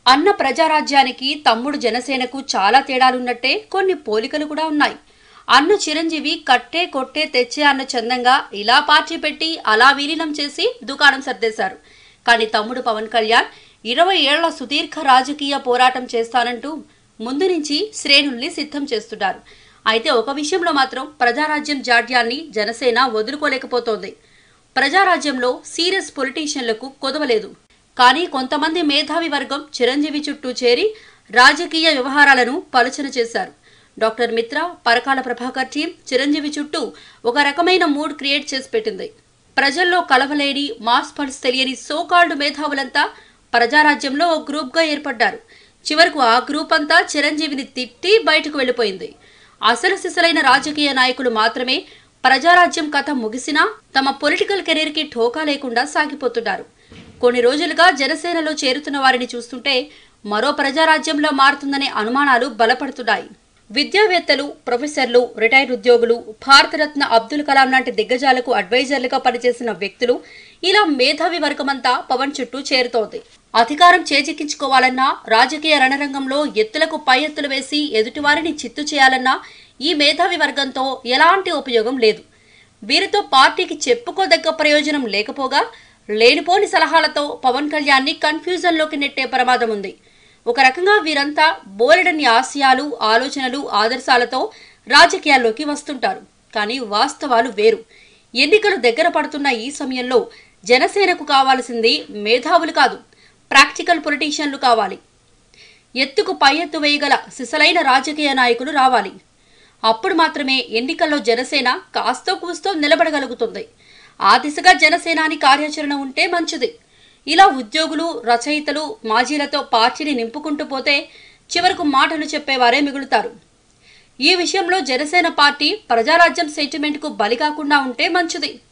అన్న ప్రజారాజ్యానికి తమ్ముడు జనసేనకు చాలా తేడాలున్నట్టే కొన్ని పోలికలు కూడా ఉన్నాయి అన్న చిరంజీవి కట్టే కొట్టే తెచ్చే అన్న చందంగా ఇలా పార్టీ పెట్టి అలా విలీనం చేసి దుకాణం సర్దేశారు కానీ తమ్ముడు పవన్ కళ్యాణ్ ఇరవై ఏళ్ల సుదీర్ఘ రాజకీయ పోరాటం చేస్తానంటూ ముందు నుంచి శ్రేణుల్ని సిద్ధం చేస్తున్నారు అయితే ఒక విషయంలో మాత్రం ప్రజారాజ్యం జాడ్యాన్ని జనసేన వదులుకోలేకపోతోంది ప్రజారాజ్యంలో సీరియస్ పొలిటీషియన్లకు కొదవలేదు కానీ కొంతమంది మేధావి వర్గం చిరంజీవి చుట్టూ చేరి రాజకీయ వ్యవహారాలను పలుచన చేశారు డాక్టర్ మిత్ర పరకాల ప్రభాకర్ టీం చిరంజీవి చుట్టూ ఒక రకమైన మూడ్ క్రియేట్ చేసి పెట్టింది ప్రజల్లో కలవలేని మాస్ పల్స్ తెలియని సోకాల్డ్ మేధావులంతా ప్రజారాజ్యంలో ఓ గ్రూప్గా ఏర్పడ్డారు చివరకు ఆ గ్రూప్ అంతా చిరంజీవిని తిట్టి బయటకు వెళ్ళిపోయింది అసలు సిసలైన రాజకీయ నాయకులు మాత్రమే ప్రజారాజ్యం కథ ముగిసినా తమ పొలిటికల్ కెరీర్కి ఠోకా లేకుండా సాగిపోతున్నారు కొన్ని రోజులుగా జనసేనలో చేరుతున్న వారిని చూస్తుంటే మరో ప్రజారాజ్యంలో మారుతుందనే అనుమానాలు బలపడుతున్నాయి విద్యావేత్తలు ప్రొఫెసర్లు రిటైర్డ్ ఉద్యోగులు భారతరత్న అబ్దుల్ కలాం లాంటి దిగ్గజాలకు అడ్వైజర్లుగా పనిచేసిన వ్యక్తులు ఇలా మేధావి వర్గమంతా పవన్ చుట్టూ చేరుతోంది అధికారం చేజిక్కించుకోవాలన్నా రాజకీయ రణరంగంలో ఎత్తులకు పై ఎత్తులు వేసి ఎదుటివారిని చిత్తు చేయాలన్నా ఈ మేధావి వర్గంతో ఎలాంటి ఉపయోగం లేదు వీరితో పార్టీకి చెప్పుకోదగ్గ ప్రయోజనం లేకపోగా లేనిపోని సలహాలతో పవన్ కళ్యాణ్ని కన్ఫ్యూజన్లోకి నెట్టే ప్రమాదం ఉంది ఒక రకంగా వీరంతా బోలెడని ఆశయాలు ఆలోచనలు ఆదర్శాలతో రాజకీయాల్లోకి వస్తుంటారు కానీ వాస్తవాలు వేరు ఎన్నికలు దగ్గర పడుతున్న ఈ సమయంలో జనసేనకు కావాల్సింది మేధావులు కాదు ప్రాక్టికల్ పొలిటీషియన్లు కావాలి ఎత్తుకు పై ఎత్తు వేయగల సిసలైన రాజకీయ నాయకులు రావాలి అప్పుడు మాత్రమే ఎన్నికల్లో జనసేన కాస్తో కూస్తో నిలబడగలుగుతుంది ఆ దిశగా జనసేనాని కార్యాచరణ ఉంటే మంచిది ఇలా ఉద్యోగులు రచయితలు మాజీలతో పార్టీని నింపుకుంటూ పోతే చివరకు మాటలు చెప్పేవారే మిగులుతారు ఈ విషయంలో జనసేన పార్టీ ప్రజారాజ్యం సెంటిమెంట్కు బలి కాకుండా ఉంటే మంచిది